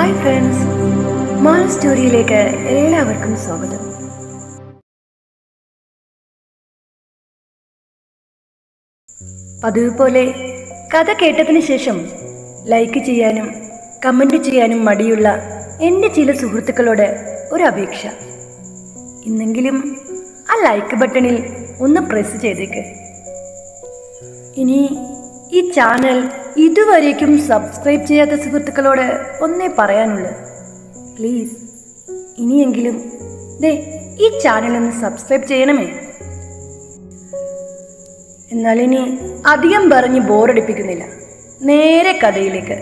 hi friends mall സ്റ്റോറിയിലേക്ക് എല്ലാവർക്കും സ്വാഗതം പതിവ് പോലെ കഥ കേട്ടതിന് ശേഷം ലൈക്ക് ചെയ്യാനും കമന്റ് ചെയ്യാനും മടിയുള്ള എൻ്റെ ചില സുഹൃത്തുക്കളോട് ഒരു അപേക്ഷ ഇന്നെങ്കിലും ആ ലൈക്ക് ബട്ടണിൽ ഒന്ന് പ്രസ് ചെയ്തേക്ക് ഇനി ഈ ചാനൽ ഇതുവരേക്കും സബ്സ്ക്രൈബ് ചെയ്യാത്ത സുഹൃത്തുക്കളോട് ഒന്നേ പറയാനുള്ളൂ പ്ലീസ് ഇനിയെങ്കിലും ദേ ഈ ചാനൽ ഒന്ന് സബ്സ്ക്രൈബ് ചെയ്യണമേ എന്നാൽ ഇനി അധികം പറഞ്ഞ് ബോറടിപ്പിക്കുന്നില്ല നേരെ കഥയിലേക്ക്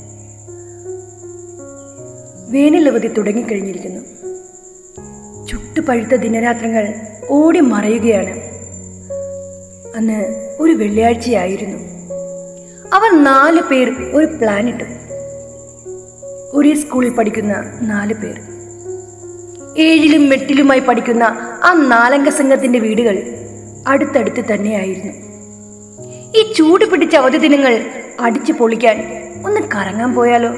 വേനലവധി തുടങ്ങിക്കഴിഞ്ഞിരിക്കുന്നു ചുട്ടുപഴുത്ത ദിനരാത്രങ്ങൾ ഓടി മറയുകയാണ് അന്ന് ഒരു വെള്ളിയാഴ്ചയായിരുന്നു അവർ നാല് പേർ ഒരു പ്ലാൻ ഇട്ടു ഒരേ സ്കൂളിൽ പഠിക്കുന്ന നാല് പേർ ഏഴിലും എട്ടിലുമായി പഠിക്കുന്ന ആ നാലംഗ സംഘത്തിന്റെ വീടുകൾ അടുത്തടുത്ത് തന്നെയായിരുന്നു ഈ ചൂട് പിടിച്ച അവധി ദിനങ്ങൾ അടിച്ചു പൊളിക്കാൻ ഒന്ന് കറങ്ങാൻ പോയാലോ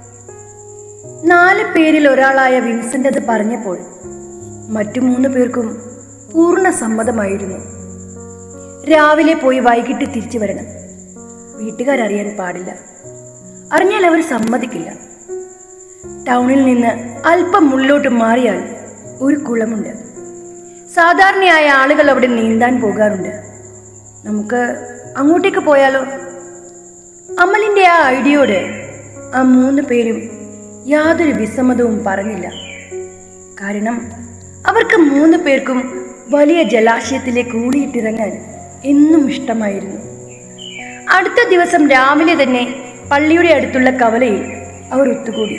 നാല് പേരിൽ ഒരാളായ വിൻസെന്റ് അത് പറഞ്ഞപ്പോൾ മറ്റു മൂന്ന് പേർക്കും പൂർണ്ണ സമ്മതമായിരുന്നു രാവിലെ പോയി വൈകിട്ട് തിരിച്ചു വരണം വീട്ടുകാരറിയാൻ പാടില്ല അറിഞ്ഞാൽ അവർ സമ്മതിക്കില്ല ടൗണിൽ നിന്ന് അല്പം മുള്ളോട്ട് മാറിയാൽ ഒരു കുളമുണ്ട് സാധാരണയായ ആളുകൾ അവിടെ നീന്താൻ പോകാറുണ്ട് നമുക്ക് അങ്ങോട്ടേക്ക് പോയാലോ അമലിന്റെ ആ ഐഡിയോട് ആ മൂന്ന് പേരും യാതൊരു വിസമ്മതവും പറഞ്ഞില്ല കാരണം അവർക്ക് മൂന്ന് പേർക്കും വലിയ ജലാശയത്തിലേക്ക് ഊളിയിട്ടിറങ്ങാൻ എന്നും ഇഷ്ടമായിരുന്നു അടുത്ത ദിവസം രാവിലെ തന്നെ പള്ളിയുടെ അടുത്തുള്ള കവലയിൽ അവർ ഒത്തുകൂടി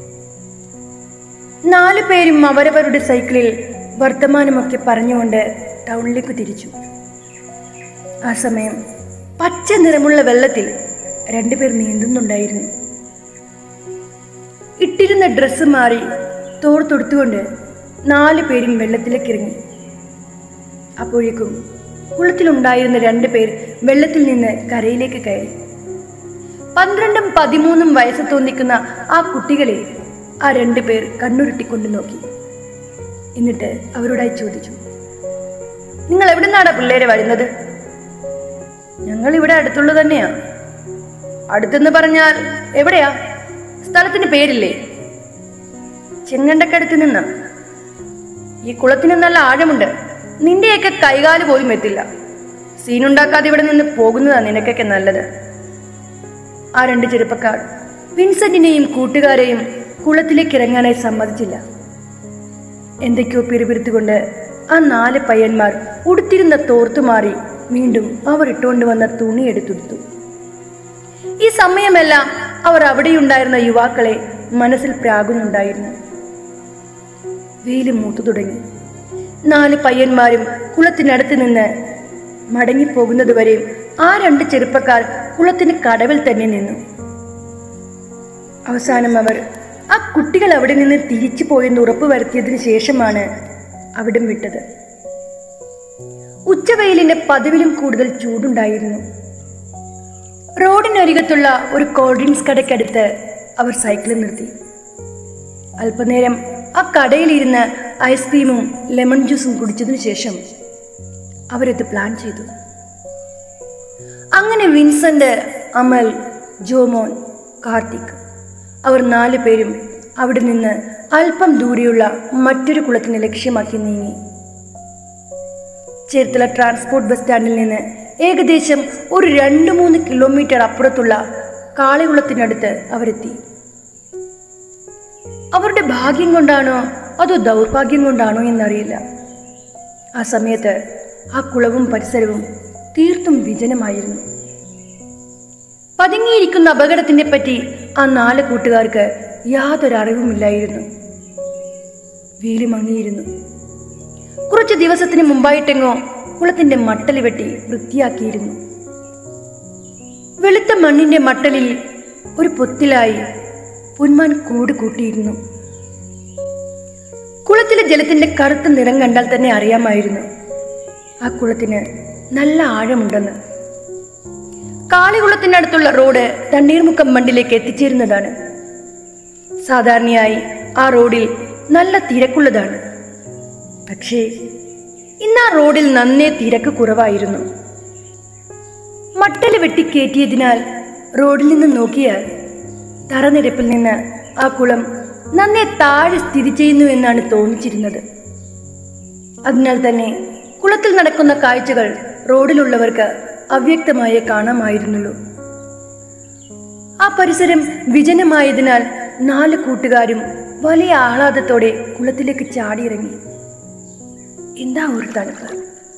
നാലു പേരും അവരവരുടെ സൈക്കിളിൽ വർത്തമാനമൊക്കെ പറഞ്ഞുകൊണ്ട് ടൗണിലേക്ക് തിരിച്ചു ആ സമയം പച്ച നിറമുള്ള വെള്ളത്തിൽ രണ്ടുപേർ നീന്തുന്നുണ്ടായിരുന്നു ഇട്ടിരുന്ന ഡ്രസ്സ് മാറി തോർത്തൊടുത്തുകൊണ്ട് നാലു പേരും വെള്ളത്തിലേക്ക് ഇറങ്ങി അപ്പോഴേക്കും കുളത്തിലുണ്ടായിരുന്ന രണ്ടു പേർ വെള്ളത്തിൽ നിന്ന് കരയിലേക്ക് കയറി പന്ത്രണ്ടും പതിമൂന്നും വയസ്സ് തോന്നിക്കുന്ന ആ കുട്ടികളെ ആ രണ്ടു പേർ കണ്ണുരുട്ടിക്കൊണ്ട് നോക്കി എന്നിട്ട് അവരോടായി ചോദിച്ചു നിങ്ങൾ എവിടെ നിന്നാടാ പിള്ളേരെ വരുന്നത് ഞങ്ങൾ ഇവിടെ അടുത്തുള്ള തന്നെയാ അടുത്തെന്ന് പറഞ്ഞാൽ എവിടെയാ സ്ഥലത്തിന് പേരില്ലേ ചെങ്ങണ്ടക്കടുത്ത് നിന്നാ ഈ കുളത്തിന് നല്ല ആഴമുണ്ട് നിന്റെയൊക്കെ കൈകാല് പോലും എത്തില്ല സീനുണ്ടാക്കാതെ ഇവിടെ നിന്ന് പോകുന്നതാ നിനക്കൊക്കെ നല്ലത് ആ രണ്ട് ചെറുപ്പക്കാർ വിൻസെന്റിനെയും കൂട്ടുകാരെയും കുളത്തിലേക്ക് ഇറങ്ങാനായി സമ്മതിച്ചില്ല എന്തൊക്കെയോ പിറുപിറുത്തുകൊണ്ട് ആ നാല് പയ്യന്മാർ ഉടുത്തിരുന്ന തോർത്തു മാറി വീണ്ടും അവർ ഇട്ടുകൊണ്ട് വന്ന തുണി എടുത്തെടുത്തു ഈ സമയമെല്ലാം അവർ അവിടെയുണ്ടായിരുന്ന യുവാക്കളെ മനസ്സിൽ പ്രാകുന്നുണ്ടായിരുന്നു വെയിൽ മൂത്തു തുടങ്ങി നാല് പയ്യന്മാരും കുളത്തിനടുത്ത് നിന്ന് മടങ്ങിപ്പോകുന്നതുവരെയും ആ രണ്ട് ചെറുപ്പക്കാർ കുളത്തിന് കടവിൽ തന്നെ നിന്നു അവസാനം അവർ ആ കുട്ടികൾ അവിടെ നിന്ന് തിരിച്ചു പോയെന്ന് ഉറപ്പ് വരുത്തിയതിനു ശേഷമാണ് അവിടം വിട്ടത് ഉച്ചവെയിലിന്റെ പതിവിലും കൂടുതൽ ചൂടുണ്ടായിരുന്നു റോഡിനരികത്തുള്ള ഒരു കോൾഡ് ഡ്രിങ്ക്സ് കടയ്ക്കടുത്ത് അവർ സൈക്കിൾ നിർത്തി അല്പനേരം ആ കടയിലിരുന്ന് ഐസ്ക്രീമും ലെമൺ ജ്യൂസും കുടിച്ചതിനു ശേഷം അവരത് പ്ലാൻ ചെയ്തു അങ്ങനെ വിൻസെന്റ് അമൽ ജോമോൻ കാർത്തിക് അവർ നാലു പേരും അവിടെ നിന്ന് അല്പം ദൂരെയുള്ള മറ്റൊരു കുളത്തിന് ലക്ഷ്യമാക്കി നീങ്ങി ചേർത്തല ട്രാൻസ്പോർട്ട് ബസ് സ്റ്റാൻഡിൽ നിന്ന് ഏകദേശം ഒരു രണ്ട് മൂന്ന് കിലോമീറ്റർ അപ്പുറത്തുള്ള കാളികുളത്തിനടുത്ത് അവരെത്തി അവരുടെ ഭാഗ്യം കൊണ്ടാണോ അതോ ദൗർഭാഗ്യം കൊണ്ടാണോ എന്നറിയില്ല ആ സമയത്ത് ആ കുളവും പരിസരവും തീർത്തും വിജനമായിരുന്നു പതുങ്ങിയിരിക്കുന്ന അപകടത്തിനെ പറ്റി ആ നാല് കൂട്ടുകാർക്ക് യാതൊരു അറിവുമില്ലായിരുന്നു വെയില് മങ്ങിയിരുന്നു കുറച്ച് ദിവസത്തിന് മുമ്പായിട്ടെങ്ങോ കുളത്തിന്റെ മട്ടല് വെട്ടി വൃത്തിയാക്കിയിരുന്നു വെളുത്ത മണ്ണിന്റെ മട്ടലിൽ ഒരു പൊത്തിലായി പൊന്മാൻ കൂട് കൂട്ടിയിരുന്നു കുളത്തിലെ ജലത്തിന്റെ കറുത്ത നിറം കണ്ടാൽ തന്നെ അറിയാമായിരുന്നു ആ കുളത്തിന് നല്ല ആഴമുണ്ടെന്ന് കാളികുളത്തിനടുത്തുള്ള റോഡ് തണ്ണീർമുക്കം മണ്ടിലേക്ക് എത്തിച്ചേരുന്നതാണ് സാധാരണയായി ആ റോഡിൽ നല്ല തിരക്കുള്ളതാണ് പക്ഷേ ഇന്ന് ആ റോഡിൽ നന്നേ തിരക്ക് കുറവായിരുന്നു മട്ടല് വെട്ടിക്കേറ്റിയതിനാൽ റോഡിൽ നിന്ന് നോക്കിയാൽ തറനിരപ്പിൽ നിന്ന് ആ കുളം നന്നേ താഴെ സ്ഥിതി ചെയ്യുന്നു എന്നാണ് തോന്നിച്ചിരുന്നത് അതിനാൽ തന്നെ കുളത്തിൽ നടക്കുന്ന കാഴ്ചകൾ റോഡിലുള്ളവർക്ക് അവ്യക്തമായേ കാണാമായിരുന്നുള്ളൂ ആ പരിസരം വിജനമായതിനാൽ നാല് കൂട്ടുകാരും വലിയ ആഹ്ലാദത്തോടെ കുളത്തിലേക്ക് ചാടിയിറങ്ങി എന്താ ഒരു തണുപ്പ്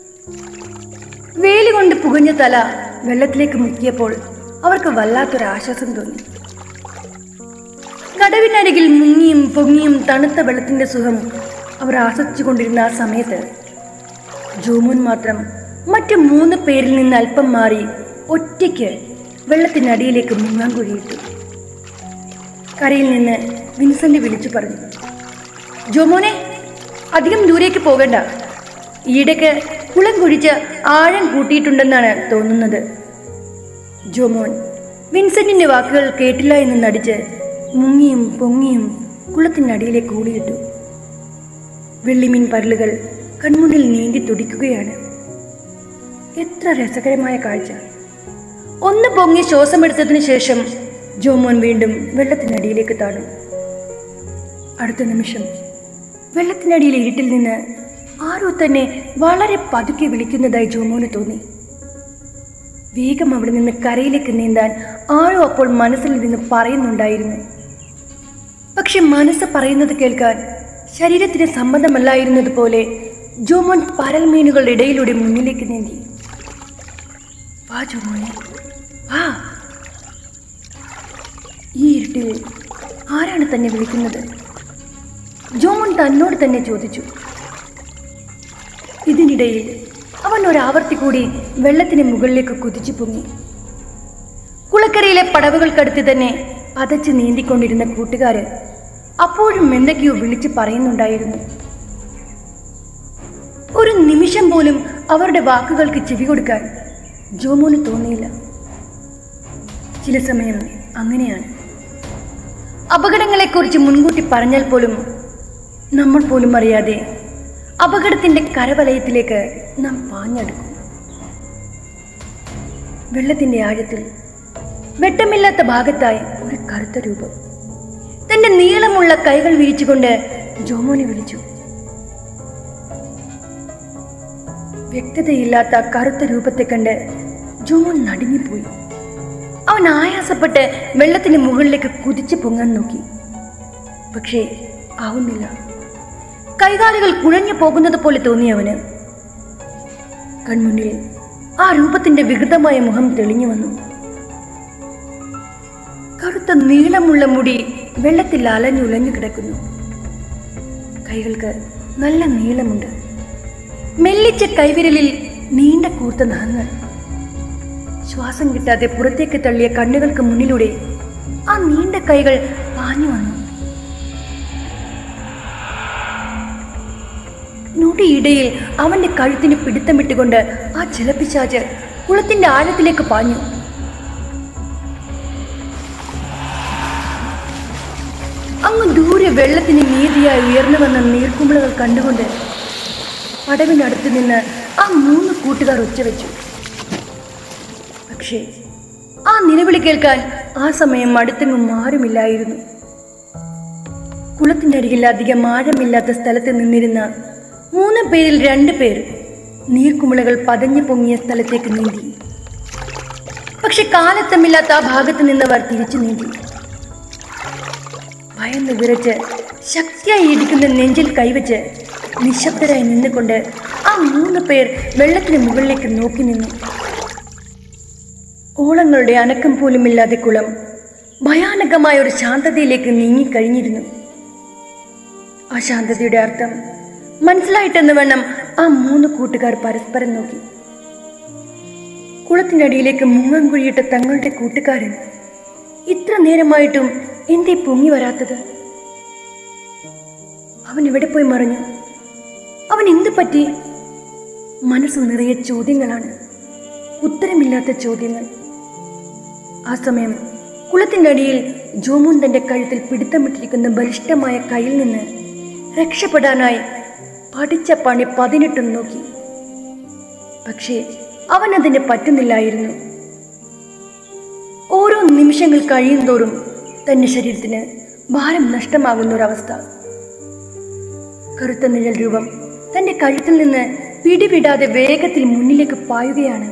വേലി കൊണ്ട് പുകഞ്ഞ തല വെള്ളത്തിലേക്ക് മുക്കിയപ്പോൾ അവർക്ക് വല്ലാത്തൊരു ആശ്വാസം തോന്നി കടവിനരികിൽ മുങ്ങിയും പൊങ്ങിയും തണുത്ത വെള്ളത്തിന്റെ സുഖം അവർ ആസ്വദിച്ചുകൊണ്ടിരുന്ന ആ സമയത്ത് ജോമോൻ മാത്രം മറ്റു മൂന്ന് പേരിൽ നിന്ന് അല്പം മാറി ഒറ്റയ്ക്ക് വെള്ളത്തിനടിയിലേക്ക് മുങ്ങാൻ കുഴിയിട്ടു കരയിൽ നിന്ന് വിൻസെന്റ് വിളിച്ചു പറഞ്ഞു ജോമോനെ അധികം ദൂരേക്ക് പോകണ്ട ഈയിടയ്ക്ക് കുളം കുഴിച്ച് ആഴം കൂട്ടിയിട്ടുണ്ടെന്നാണ് തോന്നുന്നത് ജോമോൻ വിൻസെന്റിന്റെ വാക്കുകൾ കേട്ടില്ല എന്ന് നടിച്ച് മുങ്ങിയും പൊങ്ങിയും കുളത്തിനടിയിലേക്ക് ഊളിയിട്ടു വെള്ളിമീൻ പരലുകൾ കൺമുന്നിൽ നീന്തി തുടിക്കുകയാണ് എത്ര രസകരമായ കാഴ്ച ഒന്ന് പൊങ്ങി ശ്വാസമെടുത്തതിന് ശേഷം ജോമോൻ വീണ്ടും വെള്ളത്തിനടിയിലേക്ക് താണു അടുത്ത നിമിഷം വെള്ളത്തിനടിയിലെ ഇരുട്ടിൽ നിന്ന് ആരോ തന്നെ വളരെ പതുക്കെ വിളിക്കുന്നതായി ജോമോന് തോന്നി വേഗം അവിടെ നിന്ന് കരയിലേക്ക് നീന്താൻ ആരോ അപ്പോൾ മനസ്സിൽ നിന്ന് പറയുന്നുണ്ടായിരുന്നു പക്ഷെ മനസ്സ് പറയുന്നത് കേൾക്കാൻ ശരീരത്തിന് സമ്മതമല്ലായിരുന്നത് പോലെ ജോമോൻ പരൽ മീനുകളുടെ ഇടയിലൂടെ മുന്നിലേക്ക് നീന്തി വാ ജോമോനെ വാ ഈ ഇരുട്ടിൽ ആരാണ് തന്നെ വിളിക്കുന്നത് ജോമോൻ തന്നോട് തന്നെ ചോദിച്ചു ഇതിനിടയിൽ അവൻ ഒരാവർത്തി കൂടി വെള്ളത്തിന് മുകളിലേക്ക് കുതിച്ചു പൊങ്ങി കുളക്കരയിലെ പടവുകൾക്കടുത്ത് തന്നെ പതച്ച് നീന്തിക്കൊണ്ടിരുന്ന കൂട്ടുകാര് അപ്പോഴും എന്തൊക്കെയോ വിളിച്ചു പറയുന്നുണ്ടായിരുന്നു ഒരു നിമിഷം പോലും അവരുടെ വാക്കുകൾക്ക് ചെവി കൊടുക്കാൻ ജോമോന് തോന്നിയില്ല ചില സമയം അങ്ങനെയാണ് അപകടങ്ങളെക്കുറിച്ച് മുൻകൂട്ടി പറഞ്ഞാൽ പോലും നമ്മൾ പോലും അറിയാതെ അപകടത്തിന്റെ കരവലയത്തിലേക്ക് നാം പാഞ്ഞെടുക്കും വെള്ളത്തിന്റെ ആഴത്തിൽ വെട്ടമില്ലാത്ത ഭാഗത്തായി ഒരു കറുത്ത രൂപം തന്റെ നീളമുള്ള കൈകൾ വീഴ്ചുകൊണ്ട് ജോമോനെ വിളിച്ചു വ്യക്തതയില്ലാത്ത ആ കറുത്ത രൂപത്തെ കണ്ട് ജോമോൻ നടുങ്ങിപ്പോയി അവൻ ആയാസപ്പെട്ട് വെള്ളത്തിന് മുകളിലേക്ക് കുതിച്ചു പൊങ്ങാൻ നോക്കി പക്ഷേ ആവുന്നില്ല കൈകാലുകൾ കുഴഞ്ഞു പോകുന്നത് പോലെ തോന്നി അവന് കൺമുന്നിൽ ആ രൂപത്തിന്റെ വികൃതമായ മുഖം തെളിഞ്ഞു വന്നു കറുത്ത നീളമുള്ള മുടി വെള്ളത്തിൽ അലഞ്ഞുലഞ്ഞു കിടക്കുന്നു കൈകൾക്ക് നല്ല നീളമുണ്ട് മെല്ലിച്ച കൈവിരലിൽ നീണ്ട കൂർത്ത നഖങ്ങൾ ശ്വാസം കിട്ടാതെ പുറത്തേക്ക് തള്ളിയ കണ്ണുകൾക്ക് മുന്നിലൂടെ ആ നീണ്ട കൈകൾ പാഞ്ഞു വന്നു നൊടിയിടയിൽ അവന്റെ കഴുത്തിന് പിടുത്തമിട്ടുകൊണ്ട് ആ ജലപ്പിശാച്ച് കുളത്തിന്റെ ആഴത്തിലേക്ക് പാഞ്ഞു അങ്ങ് ദൂരെ വെള്ളത്തിന് നീതിയായി ഉയർന്നു വന്ന നീർക്കുമിളകൾ കണ്ടുകൊണ്ട് പടവിനടുത്ത് നിന്ന് ആ മൂന്ന് കൂട്ടുകാർ ഉച്ചവെച്ചു പക്ഷേ ആ നിലവിളി കേൾക്കാൻ ആ സമയം അടുത്തെങ്ങും ആരുമില്ലായിരുന്നു കുളത്തിന്റെ അരികിൽ അധികം ആഴമില്ലാത്ത സ്ഥലത്ത് നിന്നിരുന്ന മൂന്ന് പേരിൽ രണ്ടു പേർ നീർക്കുമിളകൾ പതഞ്ഞു പൊങ്ങിയ സ്ഥലത്തേക്ക് നീന്തി പക്ഷെ കാലത്തമില്ലാത്ത ആ ഭാഗത്ത് നിന്നവർ തിരിച്ചു നീന്തി ഭയന്ന് വിറച്ച് ശക്തിയായി ഇടിക്കുന്ന നെഞ്ചിൽ കൈവച്ച് നിശബ്ദരായി നിന്നുകൊണ്ട് ആ മൂന്ന് പേർ വെള്ളത്തിന് മുകളിലേക്ക് നോക്കി നിന്നു ഓളങ്ങളുടെ അനക്കം പോലുമില്ലാതെ കുളം ഭയാനകമായ ഒരു ശാന്തതയിലേക്ക് നീങ്ങിക്കഴിഞ്ഞിരുന്നു ആ ശാന്തതയുടെ അർത്ഥം മനസ്സിലായിട്ടെന്ന് വേണം ആ മൂന്ന് കൂട്ടുകാർ പരസ്പരം നോക്കി കുളത്തിനടിയിലേക്ക് മുങ്ങാൻ കുഴിയിട്ട തങ്ങളുടെ കൂട്ടുകാരൻ ഇത്ര നേരമായിട്ടും എന്തേ പൊങ്ങി വരാത്തത് അവൻ എവിടെ പോയി മറിഞ്ഞു അവൻ എന്ത് പറ്റി മനസ്സ് നിറയെ ചോദ്യങ്ങളാണ് ഉത്തരമില്ലാത്ത ചോദ്യങ്ങൾ ആ സമയം കുളത്തിൻ്റെ അടിയിൽ ജോമോൻ തന്റെ കഴുത്തിൽ പിടുത്തമിട്ടിരിക്കുന്ന ബലിഷ്ഠമായ കയ്യിൽ നിന്ന് രക്ഷപ്പെടാനായി പഠിച്ച പണി പതിനെട്ടും നോക്കി പക്ഷേ അവൻ അതിന് പറ്റുന്നില്ലായിരുന്നു ഓരോ നിമിഷങ്ങൾ കഴിയും തോറും തന്റെ ശരീരത്തിന് ഭാരം നഷ്ടമാകുന്ന ഒരവസ്ഥ കറുത്ത നിഴൽ രൂപം തന്റെ കഴുത്തിൽ നിന്ന് പിടിവിടാതെ വേഗത്തിൽ മുന്നിലേക്ക് പായുകയാണ്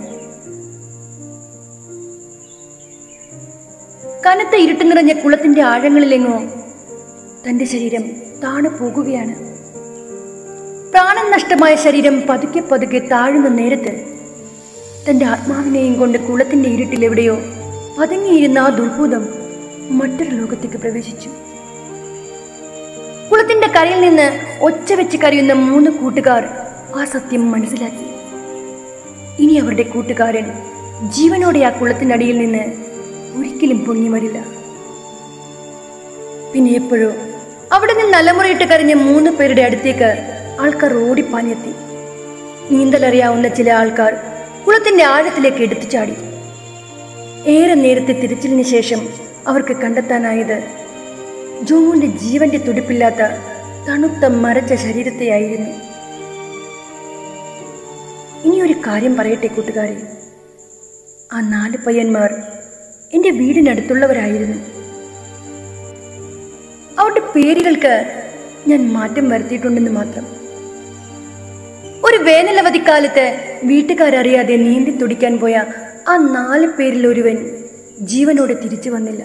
കനത്ത ഇരുട്ട് നിറഞ്ഞ കുളത്തിന്റെ ആഴങ്ങളിലെങ്ങോ തന്റെ ശരീരം താണു പോകുകയാണ് പ്രാണൻ നഷ്ടമായ ശരീരം പതുക്കെ പതുക്കെ താഴുന്ന നേരത്ത് തന്റെ ആത്മാവിനെയും കൊണ്ട് കുളത്തിന്റെ ഇരുട്ടിൽ എവിടെയോ പതുങ്ങിയിരുന്ന ആ ദുർഭൂതം മറ്റൊരു ലോകത്തേക്ക് പ്രവേശിച്ചു കുളത്തിന്റെ കരയിൽ നിന്ന് ഒച്ച വെച്ച് കരയുന്ന മൂന്ന് കൂട്ടുകാർ ആ സത്യം മനസ്സിലാക്കി ഇനി അവരുടെ കൂട്ടുകാരൻ ജീവനോടെ ആ കുളത്തിനടിയിൽ നിന്ന് ഒരിക്കലും പൊങ്ങി വരില്ല പിന്നെ എപ്പോഴോ അവിടെ നിന്ന് നല്ലമുറയിട്ട് കരഞ്ഞ മൂന്ന് പേരുടെ അടുത്തേക്ക് ആൾക്കാർ ഓടിപ്പാഞ്ഞെത്തി നീന്തലറിയാവുന്ന ചില ആൾക്കാർ കുളത്തിന്റെ ആഴത്തിലേക്ക് എടുത്തു ചാടി ഏറെ നേരത്തെ തിരച്ചിലിന് ശേഷം അവർക്ക് കണ്ടെത്താനായത് ജോമോന്റെ ജീവന്റെ തുടിപ്പില്ലാത്ത തണുത്ത മരച്ച ശരീരത്തെയായിരുന്നു ഇനിയൊരു കാര്യം പറയട്ടെ കൂട്ടുകാരെ ആ നാല് പയ്യന്മാർ എൻ്റെ വീടിനടുത്തുള്ളവരായിരുന്നു അവരുടെ പേരുകൾക്ക് ഞാൻ മാറ്റം വരുത്തിയിട്ടുണ്ടെന്ന് മാത്രം ഒരു വേനലവധിക്കാലത്ത് വീട്ടുകാരറിയാതെ നീന്തി തുടിക്കാൻ പോയ ആ നാല് പേരിൽ ഒരുവൻ ജീവനോടെ തിരിച്ചു വന്നില്ല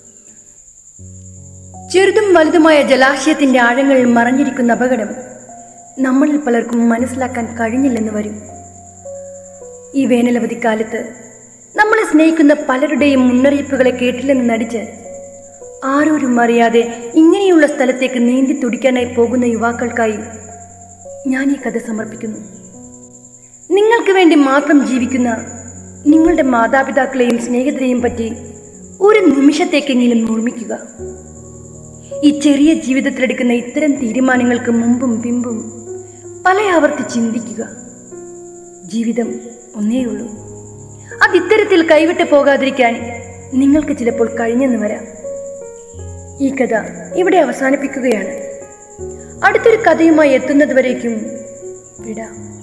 ചെറുതും വലുതുമായ ജലാശയത്തിന്റെ ആഴങ്ങളിൽ മറഞ്ഞിരിക്കുന്ന അപകടം നമ്മളിൽ പലർക്കും മനസ്സിലാക്കാൻ കഴിഞ്ഞില്ലെന്ന് വരും ഈ വേനലവധിക്കാലത്ത് നമ്മളെ സ്നേഹിക്കുന്ന പലരുടെയും മുന്നറിയിപ്പുകളെ കേട്ടില്ലെന്ന് നടിച്ച് ആരോരും അറിയാതെ ഇങ്ങനെയുള്ള സ്ഥലത്തേക്ക് നീന്തി തുടിക്കാനായി പോകുന്ന യുവാക്കൾക്കായി ഞാൻ ഈ കഥ സമർപ്പിക്കുന്നു നിങ്ങൾക്ക് വേണ്ടി മാത്രം ജീവിക്കുന്ന നിങ്ങളുടെ മാതാപിതാക്കളെയും സ്നേഹിതരെയും പറ്റി ഒരു നിമിഷത്തേക്കെങ്കിലും ഓർമ്മിക്കുക ഈ ചെറിയ ജീവിതത്തിലെടുക്കുന്ന ഇത്തരം തീരുമാനങ്ങൾക്ക് മുമ്പും പിമ്പും പല ആവർത്തി ചിന്തിക്കുക ജീവിതം ഒന്നേയുള്ളൂ അത് ഇത്തരത്തിൽ കൈവിട്ട് പോകാതിരിക്കാൻ നിങ്ങൾക്ക് ചിലപ്പോൾ കഴിഞ്ഞെന്ന് വരാം ഈ കഥ ഇവിടെ അവസാനിപ്പിക്കുകയാണ് അടുത്തൊരു കഥയുമായി എത്തുന്നതുവരേക്കും വിടാം